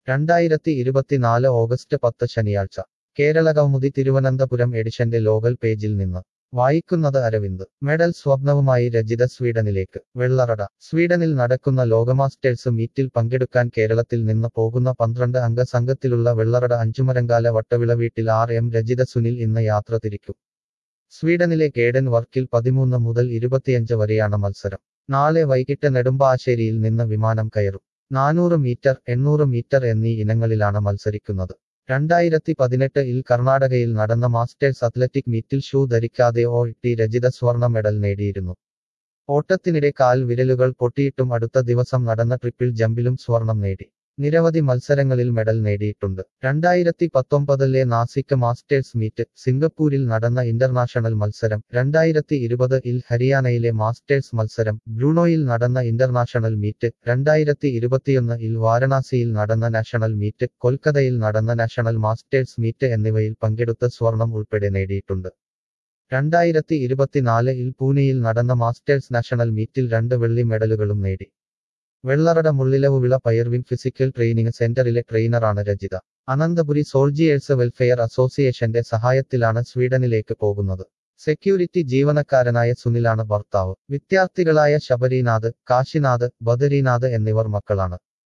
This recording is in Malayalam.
രണ്ടായിരത്തി ഇരുപത്തിനാല് ഓഗസ്റ്റ് പത്ത് ശനിയാഴ്ച കേരള കൗമുദി തിരുവനന്തപുരം എഡിഷന്റെ ലോകൽ പേജിൽ നിന്ന് വായിക്കുന്നത് അരവിന്ദ് മെഡൽ സ്വപ്നവുമായി രജിത സ്വീഡനിലേക്ക് വെള്ളറട സ്വീഡനിൽ നടക്കുന്ന ലോകമാസ്റ്റേഴ്സ് മീറ്റിൽ പങ്കെടുക്കാൻ കേരളത്തിൽ നിന്ന് പോകുന്ന പന്ത്രണ്ട് അംഗ സംഘത്തിലുള്ള വെള്ളറട അഞ്ചുമരങ്കാല വട്ടവിള വീട്ടിൽ ആർ എം രജിത സുനിൽ ഇന്ന് യാത്ര തിരിക്കും സ്വീഡനിലെ കേഡൻ വർക്കിൽ പതിമൂന്ന് മുതൽ ഇരുപത്തിയഞ്ച് വരെയാണ് മത്സരം നാളെ വൈകിട്ട് നെടുമ്പാശ്ശേരിയിൽ നിന്ന് വിമാനം കയറും നാനൂറ് മീറ്റർ എണ്ണൂറ് മീറ്റർ എന്നീ ഇനങ്ങളിലാണ് മത്സരിക്കുന്നത് രണ്ടായിരത്തി പതിനെട്ട് ഇൽ കർണാടകയിൽ നടന്ന മാസ്റ്റേഴ്സ് അത്ലറ്റിക് മീറ്റിൽ ഷൂ ധരിക്കാതെ ഓ ടി രജിത സ്വർണ്ണ മെഡൽ നേടിയിരുന്നു ഓട്ടത്തിനിടെ കാൽ വിരലുകൾ പൊട്ടിയിട്ടും അടുത്ത ദിവസം നടന്ന ട്രിപ്പിൾ ജമ്പിലും സ്വർണം നേടി നിരവധി മത്സരങ്ങളിൽ മെഡൽ നേടിയിട്ടുണ്ട് രണ്ടായിരത്തി പത്തൊമ്പതിലെ നാസിക് മാസ്റ്റേഴ്സ് മീറ്റ് സിംഗപ്പൂരിൽ നടന്ന ഇന്റർനാഷണൽ മത്സരം രണ്ടായിരത്തി ഇരുപത് ഇൽ ഹരിയാനയിലെ മാസ്റ്റേഴ്സ് മത്സരം ബ്രൂണോയിൽ നടന്ന ഇന്റർനാഷണൽ മീറ്റ് രണ്ടായിരത്തി ഇരുപത്തിയൊന്ന് ഇൽ വാരണാസിയിൽ നടന്ന നാഷണൽ മീറ്റ് കൊൽക്കത്തയിൽ നടന്ന നാഷണൽ മാസ്റ്റേഴ്സ് മീറ്റ് എന്നിവയിൽ പങ്കെടുത്ത സ്വർണം ഉൾപ്പെടെ നേടിയിട്ടുണ്ട് രണ്ടായിരത്തി ഇരുപത്തിനാല് ഇൽ പൂനെയിൽ നടന്ന മാസ്റ്റേഴ്സ് നാഷണൽ മീറ്റിൽ രണ്ട് വെള്ളി മെഡലുകളും നേടി വെള്ളറട മുള്ളിലവുവിള പയർവിൻ ഫിസിക്കൽ ട്രെയിനിങ് സെന്ററിലെ ട്രെയിനറാണ് രജിത അനന്തപുരി സോൾജിയേഴ്സ് വെൽഫെയർ അസോസിയേഷന്റെ സഹായത്തിലാണ് സ്വീഡനിലേക്ക് പോകുന്നത് സെക്യൂരിറ്റി ജീവനക്കാരനായ സുനിലാണ് ഭർത്താവ് വിദ്യാർത്ഥികളായ ശബരിനാഥ് കാശിനാഥ് ബദരിനാഥ് എന്നിവർ മക്കളാണ്